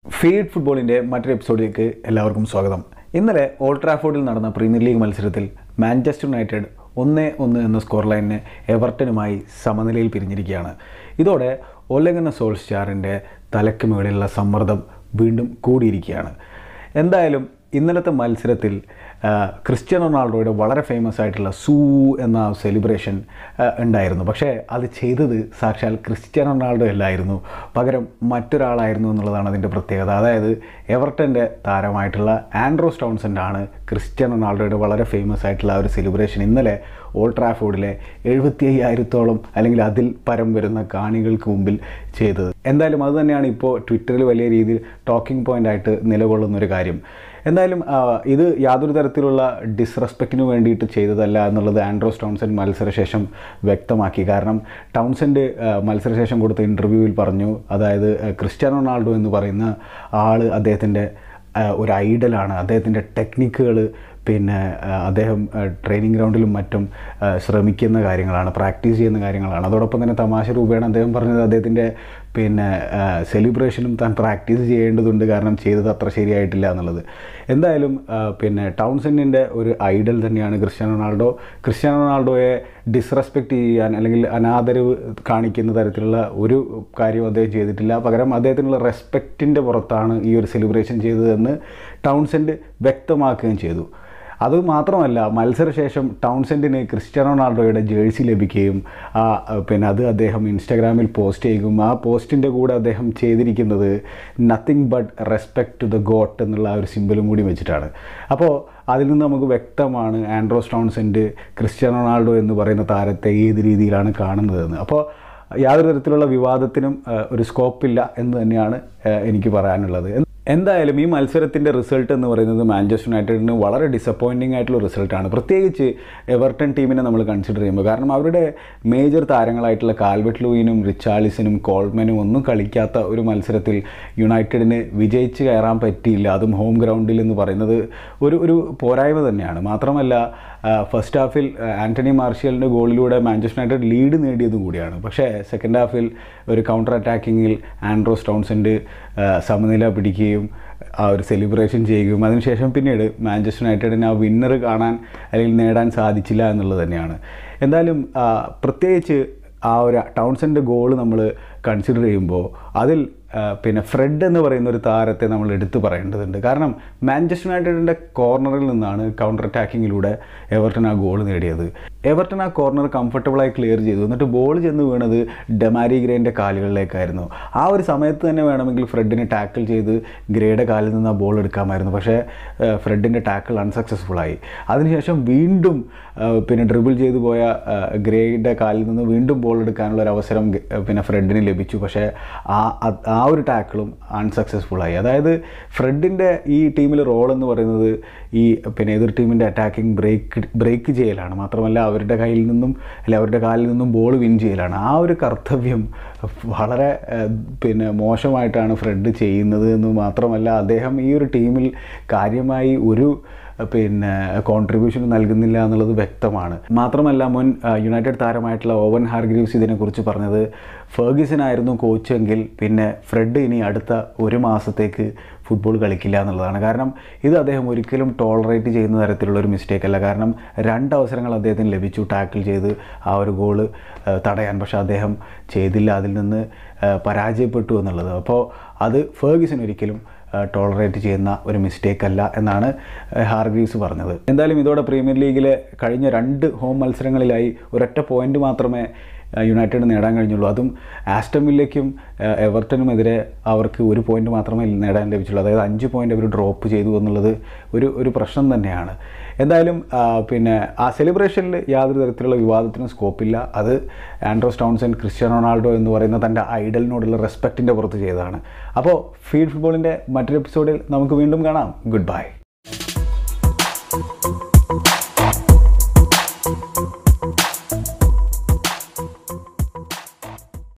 feed ഫുട്ബോളിൻ്റെ മറ്റൊരു എപ്പിസോഡിലേക്ക് എല്ലാവർക്കും സ്വാഗതം ഇന്നലെ ഓൾഡ് ട്രാഫോർഡിൽ നടന്ന പ്രീമിയർ ലീഗ് മത്സരത്തിൽ മാഞ്ചസ്റ്റർ യുണൈറ്റഡ് ഒന്ന് ഒന്ന് എന്ന സ്കോർ ലൈനിന് എവർട്ടനുമായി സമനിലയിൽ പിരിഞ്ഞിരിക്കുകയാണ് ഇതോടെ ഒലഗന സോൾസ്റ്റാറിൻ്റെ തലയ്ക്ക് മുകളിലുള്ള സമ്മർദ്ദം വീണ്ടും കൂടിയിരിക്കുകയാണ് എന്തായാലും ഇന്നലത്തെ മത്സരത്തിൽ ആ, ക്രിസ്ത്യാനോ റൊണാൾഡോയുടെ വളരെ ഫേമസ് ആയിട്ടുള്ള സൂ എന്ന സെലിബ്രേഷൻ ആ, ഉണ്ടായിരുന്നു പക്ഷേ അത് ചെയ്തത് സാക്ഷാൽ ക്രിസ്ത്യാനോ റൊണാൾഡോ അല്ലായിരുന്നു പകരം മറ്റൊരാളായിരുന്നു എന്നുള്ളതാണ് അതിൻ്റെ പ്രത്യേകത അതായത് എവർട്ടൻ്റെ താരമായിട്ടുള്ള ആൻഡ്രോസ് ടൗൺസെൻ്റ് ആണ് ക്രിസ്ത്യാനോ റൊണാൾഡോയുടെ വളരെ ഫേമസ് ആയിട്ടുള്ള ആ ഒരു സെലിബ്രേഷൻ ഇന്നലെ ഓൾഡ് ട്രാഫോർഡിലെ എഴുപത്തി അയ്യായിരത്തോളം അല്ലെങ്കിൽ അതിൽ പരം വരുന്ന കാണികൾക്ക് മുമ്പിൽ ചെയ്തത് എന്തായാലും അത് തന്നെയാണ് ഇപ്പോൾ ട്വിറ്ററിൽ വലിയ രീതിയിൽ ടോക്കിംഗ് പോയിൻ്റ് ആയിട്ട് നിലകൊള്ളുന്ന ഒരു കാര്യം എന്തായാലും ആ, ഇത് യാതൊരു തരത്തിലുള്ള ഡിസ്റെസ്പെക്റ്റിന് വേണ്ടിയിട്ട് ചെയ്തതല്ല എന്നുള്ളത് ആൻഡ്രോസ് ടൗൺസെൻഡ് മത്സരശേഷം വ്യക്തമാക്കി കാരണം ടൗൺസെൻഡ് ആ, മത്സരശേഷം കൊടുത്ത ഇൻ്റർവ്യൂവിൽ പറഞ്ഞു അതായത് ആ, ക്രിസ്ത്യാനോ റൊണാൾഡോ എന്ന് പറയുന്ന ആൾ അദ്ദേഹത്തിൻ്റെ ആ, ഒരു ഐഡലാണ് അദ്ദേഹത്തിൻ്റെ ടെക്നിക്കുകൾ പിന്നെ ആ, അദ്ദേഹം ട്രെയിനിങ് ഗ്രൗണ്ടിലും മറ്റും ആ, ശ്രമിക്കുന്ന കാര്യങ്ങളാണ് പ്രാക്ടീസ് ചെയ്യുന്ന കാര്യങ്ങളാണ് അതോടൊപ്പം തന്നെ തമാശ രൂപേണ അദ്ദേഹം പറഞ്ഞത് അദ്ദേഹത്തിൻ്റെ പിന്നെ സെലിബ്രേഷനും താൻ പ്രാക്ടീസ് ചെയ്യേണ്ടതുണ്ട് കാരണം ചെയ്തത് അത്ര ശരിയായിട്ടില്ല എന്നുള്ളത് എന്തായാലും ആ, പിന്നെ ടൗൺസെൻഡിൻ്റെ ഒരു ഐഡൽ തന്നെയാണ് ക്രിസ്ത്യാനോ റൊണാൾഡോ ക്രിസ്ത്യാനോ റൊണാൾഡോയെ ഡിസ്റെസ്പെക്റ്റ് ചെയ്യാൻ അല്ലെങ്കിൽ അനാദരവ് കാണിക്കുന്ന തരത്തിലുള്ള ഒരു കാര്യവും അദ്ദേഹം ചെയ്തിട്ടില്ല പകരം അദ്ദേഹത്തിനുള്ള റെസ്പെക്റ്റിൻ്റെ പുറത്താണ് ഈ ഒരു സെലിബ്രേഷൻ ചെയ്തതെന്ന് ടൗൺസെൻഡ് വ്യക്തമാക്കുകയും ചെയ്തു അത് മാത്രമല്ല മത്സരശേഷം ടൗൺസെൻഡിന് ക്രിസ്ത്യാനോ റൊണാൾഡോയുടെ ജേഴ്സി ലഭിക്കുകയും ആ പിന്നെ അത് അദ്ദേഹം ഇൻസ്റ്റാഗ്രാമിൽ പോസ്റ്റ് ചെയ്യുകയും ആ പോസ്റ്റിൻ്റെ കൂടെ അദ്ദേഹം ചെയ്തിരിക്കുന്നത് nothing but respect to the goat എന്നുള്ള ആ ഒരു സിമ്പിളും കൂടി വെച്ചിട്ടാണ് അപ്പോൾ അതിൽ നിന്ന് നമുക്ക് വ്യക്തമാണ് ആൻഡ്രോസ് ടൗൺസെൻഡ് ക്രിസ്ത്യാനോ റൊണാൾഡോ എന്ന് പറയുന്ന താരത്തെ ഏത് രീതിയിലാണ് കാണുന്നതെന്ന് അപ്പോൾ യാതൊരു തരത്തിലുള്ള വിവാദത്തിനും ആ, ഒരു സ്കോപ്പില്ല എന്ന് തന്നെയാണ് ആ, എനിക്ക് പറയാനുള്ളത് എന്തായാലും ഈ മത്സരത്തിൻ്റെ റിസൾട്ട് എന്ന് പറയുന്നത് മാഞ്ചസ്റ്റർ യുണൈറ്റഡിന് വളരെ ഡിസപ്പോയിൻറ്റിംഗ് ആയിട്ടുള്ള റിസൾട്ടാണ് പ്രത്യേകിച്ച് എവർട്ടൺ ടീമിനെ നമ്മൾ കൺസിഡർ ചെയ്യുമ്പോൾ കാരണം അവരുടെ മേജർ താരങ്ങളായിട്ടുള്ള കാൽവെറ്റ് ലൂയിനും റിച്ചാർലിസനും കോൾമനും ഒന്നും കളിക്കാത്ത ഒരു മത്സരത്തിൽ യുണൈറ്റഡിന് വിജയിച്ച് കയറാൻ പറ്റിയില്ല അതും ഹോം ഗ്രൗണ്ടിൽ എന്ന് പറയുന്നത് ഒരു ഒരു പോരായ്മ തന്നെയാണ് മാത്രമല്ല ഫസ്റ്റ് ഹാഫിൽ ആൻ്റണി മാർഷ്യലിൻ്റെ ഗോളിലൂടെ മാഞ്ചസ്റ്റർ യുണൈറ്റഡ് ലീഡ് നേടിയതും കൂടിയാണ് പക്ഷേ സെക്കൻഡ് ഹാഫിൽ ഒരു കൗണ്ടർ അറ്റാക്കിങ്ങിൽ ആൻഡ്രോസ് ടൗൺസെൻഡ് ആ, സമനില പിടിക്കുകയും ആ ഒരു സെലിബ്രേഷൻ ചെയ്യുകയും അതിനുശേഷം പിന്നീട് മാഞ്ചസ്റ്റർ യുണൈറ്റഡിന് ആ വിന്നർ കാണാൻ അല്ലെങ്കിൽ നേടാൻ സാധിച്ചില്ല എന്നുള്ളത് തന്നെയാണ് എന്തായാലും ആ, പ്രത്യേകിച്ച് ആ ഒരു ടൗൺസെൻ്റെ ഗോൾ നമ്മൾ കൺസിഡർ ചെയ്യുമ്പോൾ അതിൽ ആ, പിന്നെ ഫ്രെഡ് എന്ന് പറയുന്ന ഒരു താരത്തെ നമ്മൾ എടുത്തു പറയേണ്ടതുണ്ട് കാരണം മാഞ്ചസ്റ്റർ യുണൈറ്റഡിൻ്റെ കോർണറിൽ നിന്നാണ് കൗണ്ടർ അറ്റാക്കിങ്ങിലൂടെ എവർട്ടൺ ആ ഗോൾ നേടിയത് എവർട്ടൺ ആ കോർണർ കംഫർട്ടബിളായി ക്ലിയർ ചെയ്തു എന്നിട്ട് ബോൾ ചെന്ന് വീണത് ഡെമാരി ഗ്രേൻ്റെ കാലുകളിലേക്കായിരുന്നു ആ ഒരു സമയത്ത് തന്നെ വേണമെങ്കിൽ ഫ്രെഡിനെ ടാക്കിൾ ചെയ്ത് ഗ്രേയുടെ കാലിൽ നിന്ന് ആ ബോൾ എടുക്കാമായിരുന്നു പക്ഷേ ആ, ഫ്രെഡിൻ്റെ ടാക്കിൾ അൺസക്സസ്ഫുൾ ആയി അതിനുശേഷം വീണ്ടും ആ, പിന്നെ ഡ്രിബിൾ ചെയ്തു പോയ ആ, ഗ്രേയുടെ കാലിൽ നിന്ന് വീണ്ടും ബോൾ എടുക്കാനുള്ള ഒരു അവസരം ഗ- പിന്നെ ഫ്രെഡിന് ലഭിച്ചു പക്ഷേ ആ അത് ആ ഒരു ടാക്കിളും അൺസക്സസ്ഫുൾ ആയി അതായത് ഫ്രെഡിൻ്റെ ഈ ടീമിലെ റോൾ എന്ന് പറയുന്നത് ഈ പിന്നെ എതിർ ടീമിൻ്റെ അറ്റാക്കിംഗ് ബ്രേക്ക് ബ്രേക്ക് ചെയ്യലാണ് മാത്രമല്ല അവരുടെ കയ്യിൽ നിന്നും അല്ലെ അവരുടെ കാലിൽ നിന്നും ബോൾ വിൻ ചെയ്യലാണ് ആ ഒരു കർത്തവ്യം വളരെ ഏഹ്, പിന്നെ മോശമായിട്ടാണ് ഫ്രെഡ് ചെയ്യുന്നത് എന്ന് മാത്രമല്ല അദ്ദേഹം ഈ ഒരു ടീമിൽ കാര്യമായി ഒരു പിന്നെ കോൺട്രിബ്യൂഷൻ നൽകുന്നില്ല എന്നുള്ളത് വ്യക്തമാണ് മാത്രമല്ല മുൻ ആ, യുണൈറ്റഡ് താരമായിട്ടുള്ള ഓവൻ ഹാർഗ്രീവ്സ് ഇതിനെക്കുറിച്ച് പറഞ്ഞത് ഫേഗിസൺ ആയിരുന്നു കോച്ചെങ്കിൽ പിന്നെ ഫ്രെഡ് ഇനി അടുത്ത ഒരു മാസത്തേക്ക് ഫുട്ബോൾ കളിക്കില്ല എന്നുള്ളതാണ് കാരണം ഇത് അദ്ദേഹം ഒരിക്കലും ടോളറേറ്റ് ചെയ്യുന്ന തരത്തിലുള്ള ഒരു മിസ്റ്റേക്ക് അല്ല കാരണം രണ്ട് അവസരങ്ങൾ അദ്ദേഹത്തിന് ലഭിച്ചു ടാക്കിൾ ചെയ്ത് ആ ഒരു ഗോള് തടയാൻ പക്ഷേ അദ്ദേഹം ചെയ്തില്ല അതിൽ നിന്ന് ആ, പരാജയപ്പെട്ടു എന്നുള്ളത് അപ്പോൾ അത് ഫേഗിസൺ ഒരിക്കലും ടോളറേറ്റ് ചെയ്യുന്ന ഒരു മിസ്റ്റേക്ക് അല്ല എന്നാണ് ഹാർഗ്രീവ്സ് പറഞ്ഞത് എന്തായാലും ഇതോടെ പ്രീമിയർ ലീഗിലെ കഴിഞ്ഞ രണ്ട് ഹോം മത്സരങ്ങളിലായി ഒരൊറ്റ പോയിന്റ് മാത്രമേ ആ, യുണൈറ്റഡ് നേടാൻ കഴിഞ്ഞുള്ളൂ അതും ആസ്റ്റൺ വില്ലയ്ക്കും ആ, എവർട്ടനുമെതിരെ അവർക്ക് ഒരു പോയിന്റ് മാത്രമേ നേടാൻ ലഭിച്ചുള്ളൂ അതായത് അഞ്ച് പോയിന്റ് അവർ ഡ്രോപ്പ് ചെയ്തു എന്നുള്ളത് ഒരു ഒരു പ്രശ്നം തന്നെയാണ് എന്തായാലും ആ, പിന്നെ ആ സെലിബ്രേഷനിൽ യാതൊരു തരത്തിലുള്ള വിവാദത്തിനും സ്കോപ്പില്ല അത് ആൻഡ്രോസ് ടൗൺസെൻഡ് ക്രിസ്ത്യാനോ റൊണാൾഡോ എന്ന് പറയുന്ന തൻ്റെ ഐഡലിനോടുള്ള റെസ്പെക്റ്റിൻ്റെ പുറത്ത് ചെയ്തതാണ് അപ്പോൾ ഫീഡ് ഫുട്ബോളിൻ്റെ മറ്റൊരു എപ്പിസോഡിൽ നമുക്ക് വീണ്ടും കാണാം ഗുഡ് ബൈ